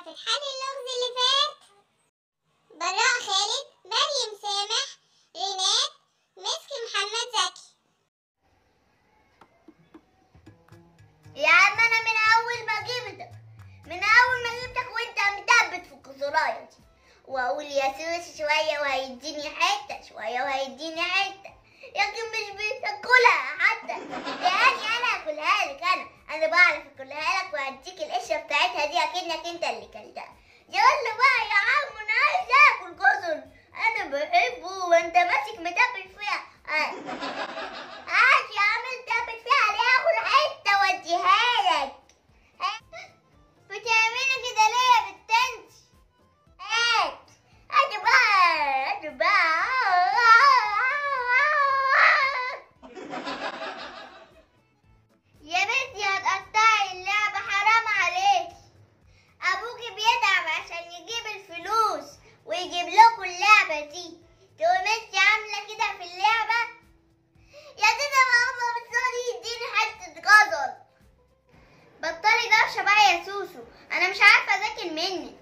هتتحل اللغز اللي فات براء خالد مريم سامح رينات مسك محمد زكي يا عم انا من اول ما جبتك من اول ما جبتك وانت مدبت في القصرايه دي واقول يا سوس شويه وهيديني حته شويه وهيديني حته لكن مش بتاكلها حتى اديهاني انا اكلها لك انا انا بعرف اكلها لك وهديك القشره بتاعتها دي اكنك انت اللي كلتها يلا بقى يا عم انا عايز اكل جزر انا بحبه وانت ماسك مدبل فيها آه. هات يا عم مدبل فيها ليه اخد حته واديها لك بتعملي كده ليه يا بنت انت هات هات بقى هات بقى يا بنتي هتقطعي اللعبة حرام عليك أبوكي بيتعب عشان يجيب الفلوس ويجيب لكم اللعبة دي تقوم انت عاملة كده في اللعبة يا تيتا ماما بتصلي يديني حتة غزل بطلي دوشة بقى يا سوسو أنا مش عارفة أذاكر منك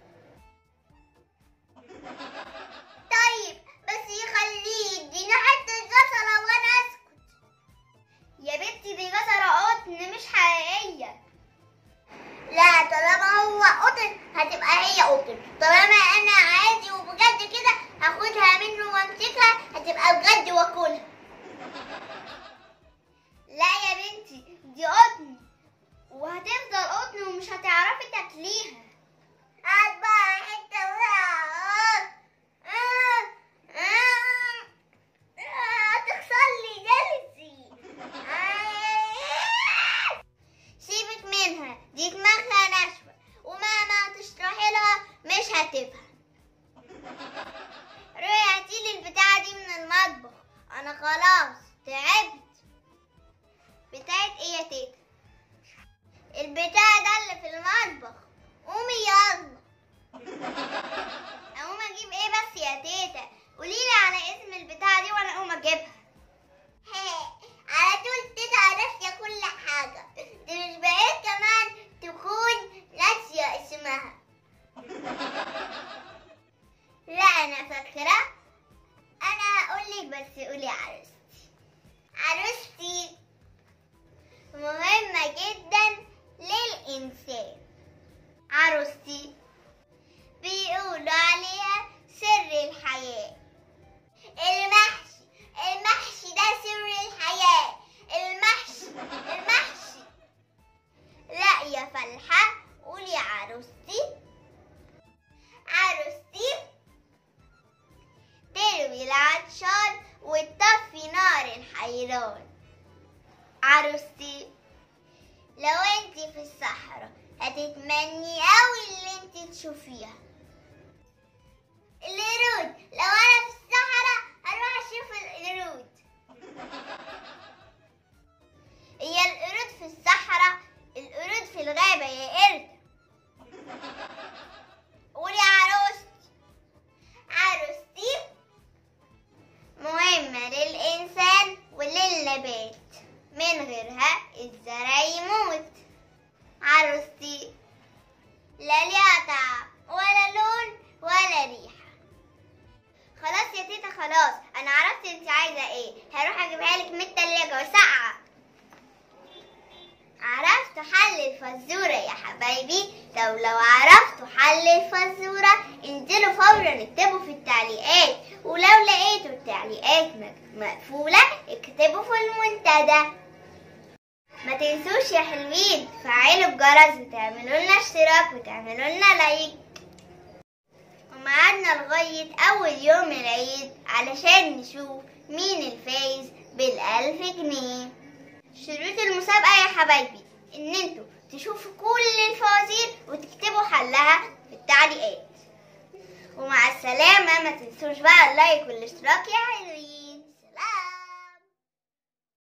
طيب بس يخليه يديني حتة جزرة وأنا أسكت يا بنتي دي جزرة قطن مش حقيقية لا طالما هو قطن هتبقى هي قطن طالما أنا عادي وبجد كده هاخدها منه وامسكها هتبقى بجد واكلها لا يا بنتي دي قطن وهتفضل قطن ومش هتعرفي تاكليها هات بقى حتة بقى هتخسر لي جلسي سيبك منها دي دماغها ناشفة ومهما تشرحي لها مش هتفهم روحي هاتيلي البتاعة دي من المطبخ أنا خلاص تعبت بتاعت ايه يا تيتا البتاع ده اللي في المطبخ قومي يلا اقوم اجيب ايه بس يا تيتا قوليلي على اسم البتاعة دي وانا اقوم اجيبها على طول تيتا ناسية كل حاجة دي مش بعيد كمان تكون ناسية اسمها لا انا فاكرة انا اقولك بس قولي عروستي عروستي مهمة جدا للإنسان عروستي بيقولوا عليها سر الحياة المحشي المحشي ده سر الحياة المحشي المحشي لا يا فلحة قولي عروستي عروستي تروي العطشان وتطفي نار الحيران عروستي لو انت في الصحراء هتتمني قوي اللي انت تشوفيها القرود لو انا في الصحراء هروح اشوف القرود هي القرود في الصحراء القرود في الغابة يا قرد قولي عروستي عروستي مهمة للإنسان وللنبات من غيرها الزرع يموت عروستي لا ليها طعم ولا لون ولا ريحة خلاص يا تيتا خلاص انا عرفت انت عايزة ايه هروح اجيبها لك من التلاجة وسقعة عرفت حل الفزورة يا حبايبي طب لو عرفتوا حل الفزورة انزلوا فورا اكتبوا في التعليقات ولو لقيتوا التعليقات مقفولة اكتبوا في المنتدى ما تنسوش يا حلوين تفعلوا الجرس وتعملوا لنا اشتراك وتعملوا لنا لايك ومعادنا لغاية أول يوم العيد علشان نشوف مين الفايز بالألف جنيه شروط المسابقة يا حبايبي إن انتوا تشوفوا كل الفوازير وتكتبوا حلها في التعليقات ومع السلامة ما تنسوش بقى اللايك والاشتراك يا حلوين